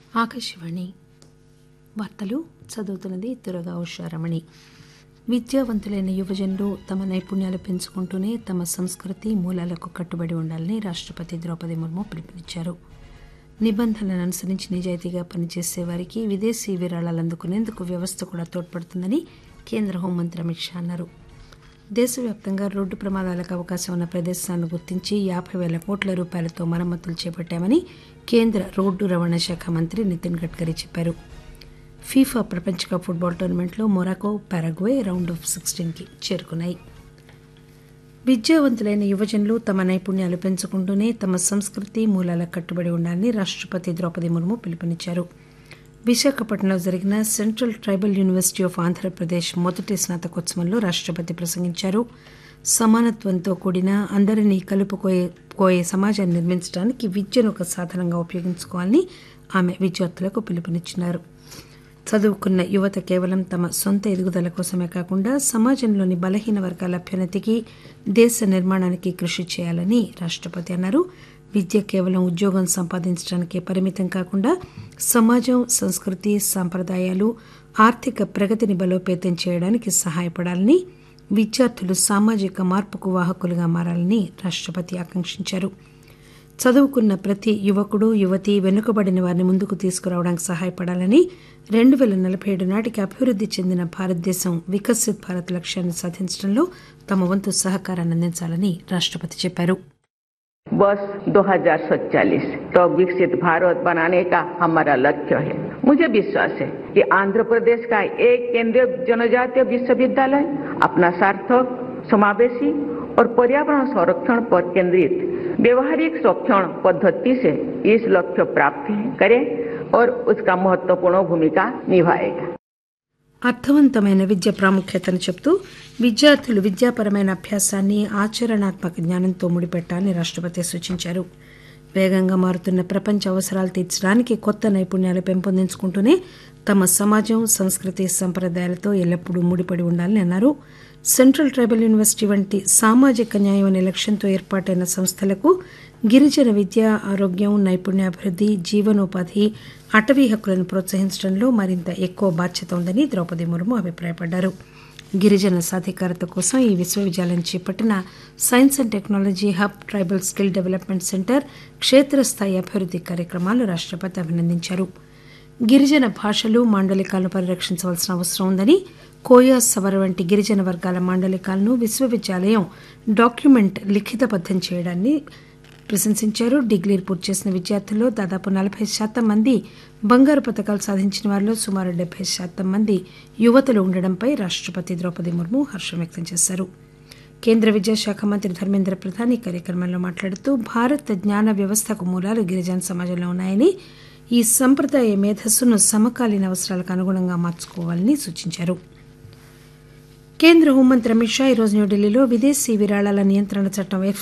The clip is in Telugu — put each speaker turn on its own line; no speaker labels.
ఆకాశవాణి వార్తలు చదువుతున్నది దురగా ఉషారమణి విద్యావంతులైన యువజనులు తమ నైపుణ్యాలు పెంచుకుంటూనే తమ సంస్కృతి మూలాలకు కట్టుబడి ఉండాలని రాష్టపతి ద్రౌపది ముర్ము పిలుపునిచ్చారు నిబంధనలను అనుసరించి నిజాయితీగా పనిచేసే వారికి విదేశీ విరాళాలు అందుకునేందుకు వ్యవస్థ కూడా తోడ్పడుతుందని కేంద్ర హోంమంత్రి అమిత్ షా అన్నారు దేశవ్యాప్తంగా రోడ్డు ప్రమాదాలకు అవకాశం ఉన్న ప్రదేశాలను గుర్తించి యాభై వేల కోట్ల రూపాయలతో మరమ్మతులు చేపట్టామని కేంద్ర రోడ్డు రవాణా శాఖ మంత్రి నితిన్ గడ్కరీ చెప్పారు ఫీఫా ప్రపంచ కప్ ఫుట్బాల్ టోర్నమెంట్లో మొరాకో పారగ్వే రౌండ్ ఆఫ్ సిక్స్టీన్కి చేరుకున్నాయి విద్యావంతులైన యువజనులు తమ నైపుణ్యాలు పెంచుకుంటూనే తమ సంస్కృతి మూలాలకు కట్టుబడి ఉండాలని రాష్టపతి ద్రౌపది ముర్ము పిలుపునిచ్చారు విశాఖపట్నంలో జరిగిన central tribal university of Andhra Pradesh మొదటి స్నాతకోత్సవంలో రాష్టపతి ప్రసంగించారు సమానత్వంతో కూడిన అందరినీ కలుపుకోయే కోయే సమాజాన్ని నిర్మించడానికి విద్యను ఒక సాధనంగా ఉపయోగించుకోవాలని ఆమె విద్యార్థులకు పిలుపునిచ్చినారు చదువుకున్న యువత కేవలం తమ సొంత ఎదుగుదల కోసమే కాకుండా సమాజంలోని బలహీన వర్గాల అభ్యున్నతికి దేశ నిర్మాణానికి కృషి చేయాలని రాష్టపతి అన్నారు విద్య కేవలం ఉద్యోగం సంపాదించడానికే పరిమితం కాకుండా సమాజం సంస్కృతి సాంప్రదాయాలు ఆర్థిక ప్రగతిని బలోపేతం చేయడానికి సహాయపడాలని విద్యార్థులు సామాజిక మార్పుకు వాహకులుగా మారాలని రాష్టపతి ఆకాంక్షించారు చదువుకున్న ప్రతి యువకుడు యువతి వెనుకబడిన వారిని ముందుకు తీసుకురావడానికి సహాయపడాలని రెండు పేల నలభై ఏడు నాటికి అభివృద్ది చెందిన భారతదేశం వికసిత్ భారత్ లక్ష్యాన్ని సాధించడంలో తమ వంతు సహకారాన్ని అందించాలని రాష్టపతి చెప్పారు
वर्ष 2047 तो विकसित भारत बनाने का हमारा लक्ष्य है मुझे विश्वास है कि आंध्र प्रदेश का एक केंद्रीय जनजातीय विश्वविद्यालय अपना सार्थक समावेशी और पर्यावरण संरक्षण पर केंद्रित व्यवहारिक संरक्षण पद्धति से इस लक्ष्य प्राप्त करे और उसका महत्वपूर्ण भूमिका निभाएगा
అర్థవంతమైన విద్య ప్రాముఖ్యతను చెప్తూ విద్యార్థులు విద్యాపరమైన అభ్యాసాన్ని ఆచరణాత్మక జ్ఞానంతో ముడిపెట్టాలని రాష్టపతి సూచించారు వేగంగా మారుతున్న ప్రపంచ అవసరాలు తీర్చడానికి కొత్త నైపుణ్యాలు పెంపొందించుకుంటూనే తమ సమాజం సంస్కృతి సంప్రదాయాలతో ఎల్లప్పుడూ ముడిపడి ఉండాలని అన్నారు సెంట్రల్ ట్రైబల్ యూనివర్సిటీ వంటి సామాజిక న్యాయం అనే లక్ష్యంతో ఏర్పాటైన సంస్థలకు గిరిజన విద్య ఆరోగ్యం నైపుణ్యాభివృద్ది జీవనోపాధి అటవీ హక్కులను ప్రోత్సహించడంలో మరింత ఎక్కువ బాధ్యత ఉందని ద్రౌపది ముర్ము అభిప్రాయపడ్డారు గిరిజన సాధికారత కోసం ఈ విశ్వవిద్యాలయం చేపట్టిన science and technology hub tribal skill development centre క్షేత్రస్థాయి అభివృద్ది కార్యక్రమాలు రాష్టపతి అభినందించారు గిరిజన భాషలు మాండలికాలను పరిరక్షించవలసిన అవసరం ఉందని కోయా సవర వంటి గిరిజన వర్గాల మాండలికాలను విశ్వవిద్యాలయం డాక్యుమెంట్ లిఖితబద్దం చేయడాన్ని ప్రశంసించారు డిగ్రీలు పూర్తి చేసిన విద్యార్థుల్లో దాదాపు నలభై శాతం మంది బంగారు పథకాలు సాధించిన వారిలో సుమారు డెబ్బై శాతం మంది యువతలు ఉండడంపై రాష్టపతి ద్రౌపది ముర్ము హర్షం వ్యక్తం చేశారు కేంద్ర విద్యాశాఖ మంత్రి ధర్మేంద్ర ప్రధాన్ ఈ కార్యక్రమంలో మాట్లాడుతూ భారత జ్ఞాన వ్యవస్థకు మూలాలు గిరిజన సమాజంలో ఉన్నాయని ఈ సంప్రదాయ మేధస్సును సమకాలీన అవసరాలకు అనుగుణంగా మార్చుకోవాలని సూచించారు కేంద్ర హోంమంత్రి అమిత్ షా ఈరోజు న్యూఢిల్లీలో విదేశీ విరాళాల నియంత్రణ చట్టం ఎఫ్